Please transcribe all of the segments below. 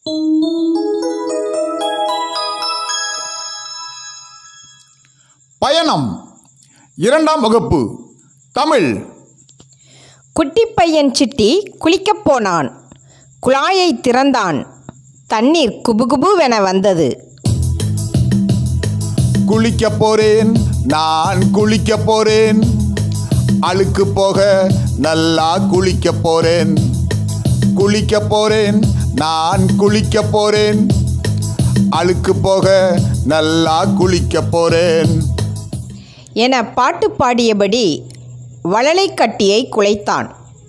பயணம் இரண்டாம் வகுப்பு தமிழ் குட்டிப் பையன் சிட்டி குளிக்கப் போனான் குழாயை திறந்தான் தண்ணீர் குபுகுபுவென வந்தது குளிக்க போறேன் நான் குளிக்க போறேன் அழுக்கு போக நல்லா குளிக்க போறேன் குளிக்க போறேன் நான் குளிக்க போறேன் அழுக்கு போக நல்லா குளிக்க போறேன் என பாட்டு பாடியபடி வளலை கட்டியை குலைத்தான்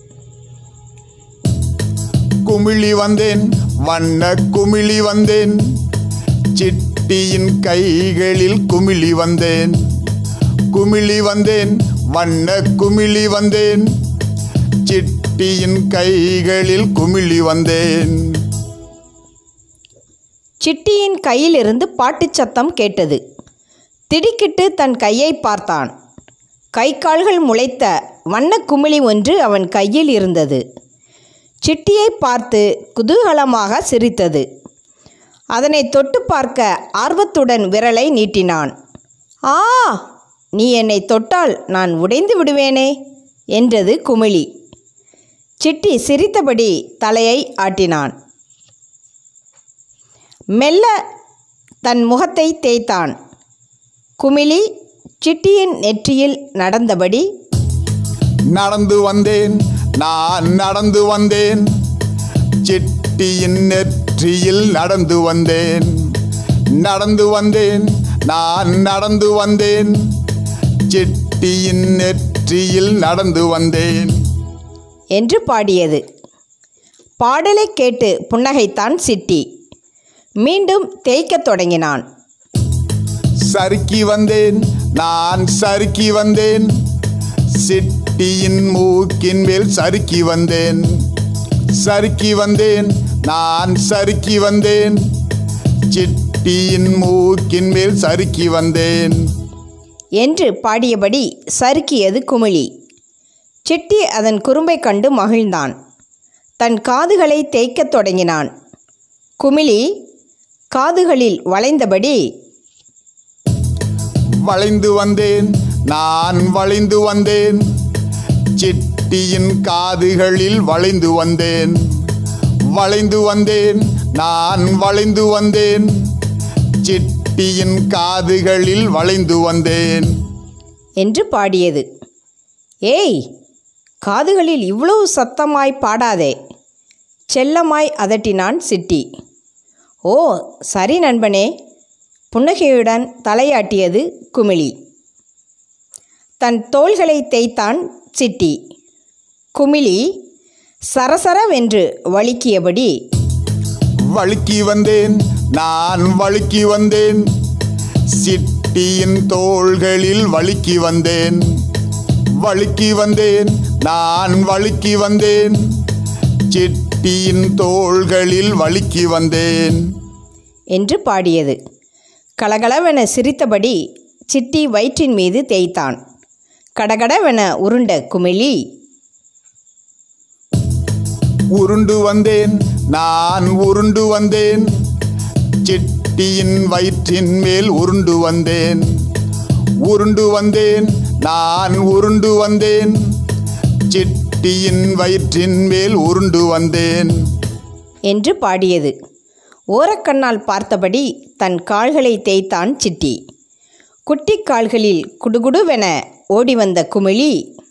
குமிழி வந்தேன் வண்ண குமிழி வந்தேன் சிட்டியின் கைகளில் குமிழி வந்தேன் குமிழி வந்தேன் வண்ண குமிழி வந்தேன் சிட்டியின் கைகளில் குமிழி வந்தேன் சிட்டியின் கையிலிருந்து பாட்டுச் சத்தம் கேட்டது திடுக்கிட்டு தன் கையை பார்த்தான் கை கால்கள் முளைத்த வண்ணக் குமிழி ஒன்று அவன் கையில் இருந்தது சிட்டியை பார்த்து குதூகலமாக சிரித்தது அதனை தொட்டு பார்க்க ஆர்வத்துடன் விரலை நீட்டினான் ஆ நீ என்னை தொட்டால் நான் உடைந்து விடுவேனே என்றது குமிழி சிட்டி சிரித்தபடி தலையை ஆட்டினான் மெல்ல தன் முகத்தை தேய்த்தான் குமிழி சிட்டியின் நெற்றியில் நடந்தபடி நடந்து வந்தேன் நான் நடந்து வந்தேன் சிட்டியின் நெற்றியில் நடந்து வந்தேன் நடந்து வந்தேன் நான் நடந்து வந்தேன் சிட்டியின் நெற்றியில் நடந்து வந்தேன் என்று பாடியது பாடலை கேட்டு புன்னகைத்தான் சிட்டி மீண்டும் தேய்க்கத் தொடங்கினான் சறுக்கி வந்தேன் நான் சறுக்கி வந்தேன் சிட்டியின் மூக்கின் மேல் சறுக்கி வந்தேன் சறுக்கி வந்தேன் நான் சறுக்கி வந்தேன் சிட்டியின் மூக்கின் மேல் சறுக்கி வந்தேன் என்று பாடியபடி சறுக்கியது குமிழி சிட்டி அதன் குறும்பை கண்டு மகிழ்ந்தான் தன் காதுகளை தேய்க்கத் தொடங்கினான் குமிழி காதுகளில் வளைந்தபடி வளைந்து வந்தேன் நான் வளைந்து வந்தேன் சிட்டியின் காதுகளில் வளைந்து வந்தேன் வளைந்து வந்தேன் நான் வளைந்து வந்தேன் சிட்டியின் காதுகளில் வளைந்து வந்தேன் என்று பாடியது ஏய் காதுகளில் இவ்வளவு சத்தமாய் பாடாதே செல்லமாய் அதட்டினான் சிட்டி ஓ சரி நண்பனே புன்னகையுடன் தலையாட்டியது குமிழி தன் தோள்களை தேய்த்தான் சிட்டி குமிழி சரசரவென்று வழுக்கியபடி வழுக்கி வந்தேன் நான் வழுக்கி வந்தேன் சிட்டியின் தோள்களில் வழுக்கி வந்தேன் வழுக்கி வந்தேன் நான் வழுக்கி வந்தேன் சிட்டியின் தோள்களில் வழுக்கி வந்தேன் என்று பாடியது கலகலவென சிரித்தபடி சிட்டி வயிற்றின் மீது தேய்த்தான் கடகடவென உருண்ட குமிழி உருண்டு வந்தேன் நான் உருண்டு வந்தேன் சிட்டியின் வயிற்றின் மேல் உருண்டு வந்தேன் உருண்டு வந்தேன் நான் உருண்டு வந்தேன் சிட்டியின் வயிற்றின் மேல் உருண்டு வந்தேன் என்று பாடியது ஓரக்கண்ணால் பார்த்தபடி தன் கால்களை தேய்த்தான் சிட்டி குட்டி கால்களில் குடுகுடுவென ஓடி வந்த குமிழி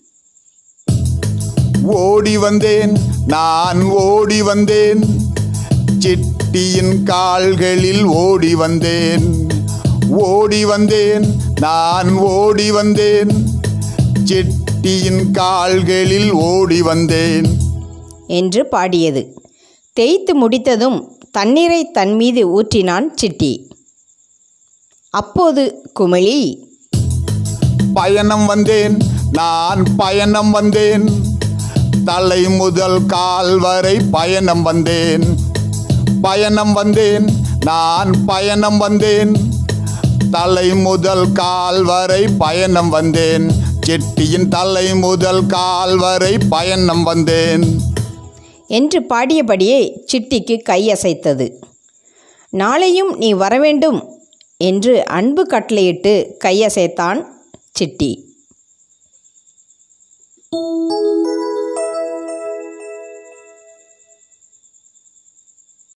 ஓடி வந்தேன் நான் ஓடி வந்தேன் சிட்டியின் கால்களில் ஓடி வந்தேன் ஓடி வந்தேன் நான் ஓடி வந்தேன் சிட்டியின் கால்களில் ஓடி வந்தேன் என்று பாடியது தேய்த்து முடித்ததும் தண்ணீரை தன் மீது ஊற்றினான் சிட்டி அப்போது குமிழி பயணம் வந்தேன் நான் பயணம் வந்தேன் தலை முதல் கால் வரை பயணம் வந்தேன் பயணம் வந்தேன் நான் பயணம் வந்தேன் தலை முதல் கால் வரை பயணம் வந்தேன் செட்டியின் தலை முதல் கால் வரை பயணம் வந்தேன் என்று பாடியபடியே சிட்டிக்கு கையசைத்தது நாளையும் நீ வரவேண்டும் என்று அன்பு கட்டளையிட்டு கையசைத்தான் சிட்டி